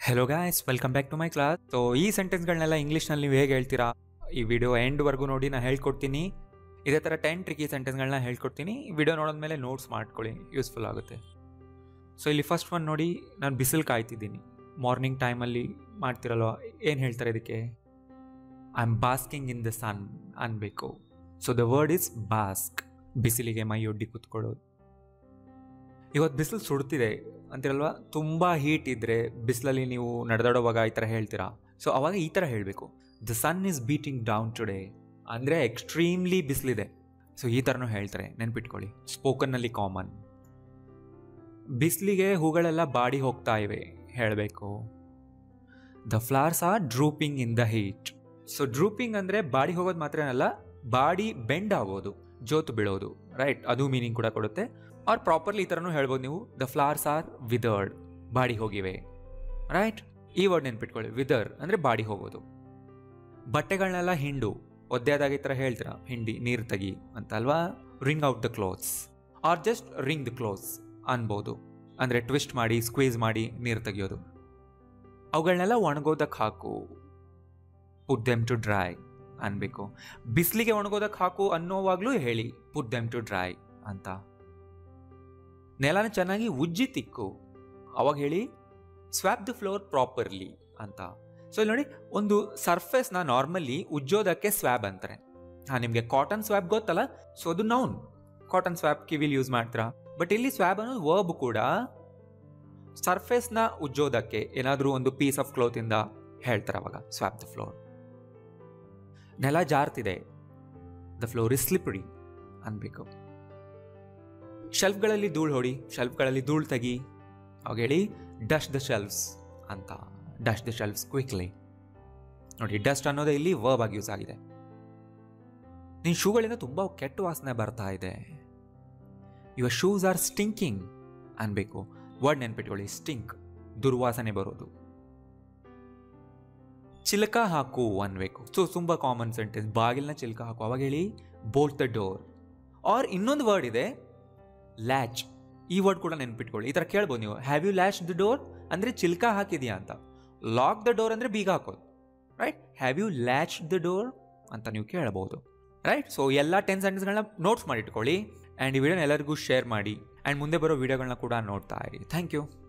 hello guys welcome back to my class so ಈ ಸೆಂಟೆನ್ಸ್ಗಳನ್ನೆಲ್ಲ ಇಂಗ್ಲೀಷ್ನಲ್ಲಿ ನೀವು ಹೇಗೆ ಹೇಳ್ತೀರಾ ಈ ವಿಡಿಯೋ ಎಂಡ್ವರೆಗೂ ನೋಡಿ ನಾನು ಹೇಳ್ಕೊಡ್ತೀನಿ ಇದೇ ಥರ ಟೆನ್ ಟ್ರಿಕಿ ಸೆಂಟೆನ್ಸ್ಗಳನ್ನ ಹೇಳ್ಕೊಡ್ತೀನಿ ವಿಡಿಯೋ ನೋಡಿದ್ಮೇಲೆ ನೋಟ್ಸ್ ಮಾಡ್ಕೊಳ್ಳಿ ಯೂಸ್ಫುಲ್ ಆಗುತ್ತೆ ಸೊ ಇಲ್ಲಿ ಫಸ್ಟ್ ಒನ್ ನೋಡಿ ನಾನು ಬಿಸಿಲು ಕಾಯ್ತಿದ್ದೀನಿ ಮಾರ್ನಿಂಗ್ ಟೈಮಲ್ಲಿ ಮಾಡ್ತಿರಲ್ವ ಏನು ಹೇಳ್ತಾರೆ ಇದಕ್ಕೆ I am basking in the sun ಅನ್ಬೇಕು so the word is bask ಬಿಸಿಲಿಗೆ ಮೈ ಒಡ್ಡಿ ಕೂತ್ಕೊಳ್ಳೋದು ಇವತ್ತು ಬಿಸಿಲು ಸುಡ್ತಿದೆ ಅಂತಿರಲ್ವಾ ತುಂಬ ಹೀಟ್ ಇದ್ದರೆ ಬಿಸಿಲಲ್ಲಿ ನೀವು ನಡೆದಾಡುವಾಗ ಈ ಥರ ಹೇಳ್ತೀರಾ ಸೊ ಅವಾಗ ಈ ಥರ ಹೇಳಬೇಕು the sun is beating down today ಅಂದರೆ ಎಕ್ಸ್ಟ್ರೀಮ್ಲಿ ಬಿಸಿಲಿದೆ ಸೊ ಈ ಥರನೂ ಹೇಳ್ತಾರೆ ನೆನ್ಪಿಟ್ಕೊಳ್ಳಿ ಸ್ಪೋಕನ್ನಲ್ಲಿ ಕಾಮನ್ ಬಿಸಿಲಿಗೆ ಹೂಗಳೆಲ್ಲ ಬಾಡಿ ಹೋಗ್ತಾ ಇವೆ ಹೇಳಬೇಕು the flowers are drooping in the heat so drooping ಅಂದರೆ ಬಾಡಿ ಹೋಗೋದು ಮಾತ್ರನಲ್ಲ ಬಾಡಿ ಬೆಂಡ್ ಆಗೋದು ಜೋತು ಬೀಳೋದು ರೈಟ್ ಅದು ಮೀನಿಂಗ್ ಕೂಡ ಕೊಡುತ್ತೆ ಆರ್ ಪ್ರಾಪರ್ಲಿ ಈ ಥರನೂ ಹೇಳ್ಬೋದು ನೀವು ದ ಫ್ಲವರ್ಸ್ ಆರ್ ವಿದರ್ಡ್ ಬಾಡಿ ಹೋಗಿವೆ ರೈಟ್ ಈ ವರ್ಡ್ ನೆನ್ಪಿಟ್ಕೊಳ್ಳಿ ವಿದರ್ ಅಂದರೆ ಬಾಡಿ ಹೋಗೋದು ಬಟ್ಟೆಗಳನ್ನೆಲ್ಲ ಹಿಂಡು ಒದ್ದೆ ಆದಾಗ ಈ ಥರ ಹೇಳ್ತೀರಾ ಹಿಂಡಿ ನೀರು ತೆಗಿ ಅಂತ ಅಲ್ವಾ wring out the clothes or just wring the clothes ಅನ್ಬೋದು ಅಂದರೆ ಟ್ವಿಸ್ಟ್ ಮಾಡಿ ಸ್ಕ್ವೀಸ್ ಮಾಡಿ ನೀರು ತೆಗಿಯೋದು ಅವುಗಳನ್ನೆಲ್ಲ ಒಣಗೋದಕ್ಕೆ ಹಾಕು ಪುಟ್ ದೆಮ್ ಟು ಡ್ರೈ ಅನ್ಬೇಕು ಬಿಸಿಲಿಗೆ ಒಣಗೋದಕ್ಕೆ ಹಾಕು ಅನ್ನೋವಾಗಲೂ ಹೇಳಿ ಪುಟ್ ದೆಮ್ ಟು ಡ್ರೈ ಅಂತ ನೆಲನ ಚೆನ್ನಾಗಿ ಉಜ್ಜಿ ತಿಕ್ಕು ಅವಾಗ ಹೇಳಿ ಸ್ವ್ಯಾಪ್ ದ ಫ್ಲೋರ್ ಪ್ರಾಪರ್ಲಿ ಅಂತ ಸೊ ಇಲ್ಲಿ ನೋಡಿ ಒಂದು ಸರ್ಫೇಸ್ನ ನಾರ್ಮಲಿ ಉಜ್ಜೋದಕ್ಕೆ ಸ್ವ್ಯಾಬ್ ಅಂತಾರೆ ಹಾಂ ನಿಮಗೆ ಕಾಟನ್ ಸ್ವ್ಯಾಬ್ ಗೊತ್ತಲ್ಲ ಸೊ ಅದು ನೌನ್ ಕಾಟನ್ ಸ್ವ್ಯಾಬ್ ಕಿವಿಲಿ ಯೂಸ್ ಮಾಡ್ತೀರಾ ಬಟ್ ಇಲ್ಲಿ ಸ್ವ್ಯಾಬ್ ಅನ್ನೋದು ವರ್ಬ್ ಕೂಡ ಸರ್ಫೇಸ್ನ ಉಜ್ಜೋದಕ್ಕೆ ಏನಾದರೂ ಒಂದು ಪೀಸ್ ಆಫ್ ಕ್ಲೋತಿಂದ ಹೇಳ್ತಾರೆ ಅವಾಗ ಸ್ವ್ಯಾಪ್ ದ ಫ್ಲೋರ್ ನೆಲ ಜಾರ್ತಿದೆ ದ ಫ್ಲೋರ್ ಇಸ್ ಸ್ಲಿಪ್ರಿ ಅನ್ಬೇಕು ಶೆಲ್ಫ್ಗಳಲ್ಲಿ ಧೂಳು ಹೊಡಿ ಶೆಲ್ಫ್ಗಳಲ್ಲಿ ಧೂಳು ತೆಗಿ ಅವಾಗ ಹೇಳಿ ಡಸ್ಟ್ ದ ಶೆಲ್ಫ್ಸ್ ಅಂತ ಡಸ್ಟ್ ದ ಶೆಲ್ಫ್ಸ್ ಕ್ವಿಕ್ಲಿ ನೋಡಿ ಡಸ್ಟ್ ಅನ್ನೋದೇ ಇಲ್ಲಿ ವರ್ಬ್ ಆಗಿ ಯೂಸ್ ಆಗಿದೆ ನಿನ್ನ ಶೂಗಳಿಂದ ತುಂಬ ಕೆಟ್ಟ ವಾಸನೆ ಬರ್ತಾ ಇದೆ ಯುವರ್ ಶೂಸ್ ಆರ್ ಸ್ಟಿಂಕಿಂಗ್ ಅನ್ಬೇಕು ವರ್ಡ್ ನೆನ್ಪಿಟ್ಕೊಳ್ಳಿ ಸ್ಟಿಂಕ್ ದುರ್ವಾಸನೆ ಬರೋದು ಚಿಲಕ ಹಾಕು ಅನ್ಬೇಕು ಸೊ ತುಂಬ ಕಾಮನ್ ಸೆಂಟೆನ್ಸ್ ಬಾಗಿಲನ್ನ ಚಿಲಕ ಹಾಕು ಅವಾಗ ಹೇಳಿ ಬೋಲ್ಟ್ ದ ಡೋರ್ ಆರ್ ಇನ್ನೊಂದು ವರ್ಡ್ ಇದೆ ಲ್ಯಾಚ್ ಈ ವರ್ಡ್ ಕೂಡ ನೆನ್ಪಿಟ್ಕೊಳ್ಳಿ ಈ ಥರ ಕೇಳ್ಬೋದು ನೀವು have you latch the door ಅಂದರೆ ಚಿಲ್ಕ ಹಾಕಿದ್ಯಾ ಅಂತ ಲಾಕ್ ದ ಡೋರ್ ಅಂದರೆ ಬೀಗ ಹಾಕೋದು right have you latch the door ಅಂತ ನೀವು ಕೇಳಬಹುದು ರೈಟ್ ಸೊ ಎಲ್ಲ ಟೆನ್ ಸೆಂಟೆನ್ಸ್ಗಳನ್ನ ನೋಟ್ಸ್ ಮಾಡಿಟ್ಕೊಳ್ಳಿ ಆ್ಯಂಡ್ ಈ ವಿಡಿಯೋನ ಎಲ್ಲರಿಗೂ ಶೇರ್ ಮಾಡಿ ಆ್ಯಂಡ್ ಮುಂದೆ ಬರೋ ವಿಡಿಯೋಗಳನ್ನ ಕೂಡ ನೋಡ್ತಾ ಇರಿ ಥ್ಯಾಂಕ್ ಯು